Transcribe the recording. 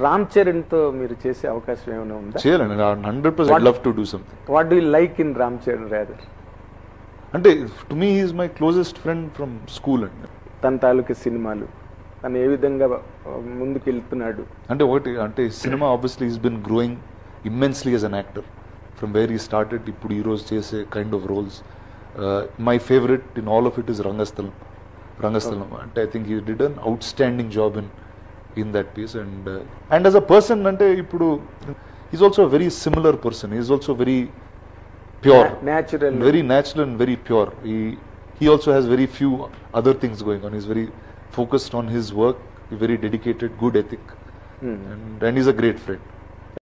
రామ్ చరణ్ తో మీరు చేసే అవకాశం ఏమైనా ఉందా చేయాలండి hundred percent love to do something what do like in Ram Charan rather అంటే to me is my closest friend from school అండి తన తాలూకు సినిమాలు తను ఏ విధంగా ఆ, ముందుకు వెళ్తున్నాడు అంటే ఒకటి అంటే సినిమా obviously is been growing immensely as an actor from where he started ఇప్పుడు ఈ రోజు చేసే kind of roles my favourite in all of it is Rangasthalam Rangasthalam అంటే I think he did an outstanding job in in that piece and and as a person అంటే ఇప్పుడు is also very similar person is also very pure natural very natural and very pure. He he also has very few other things going on. He's very focused on his work, very dedicated, good ethic, and, and he's a great friend.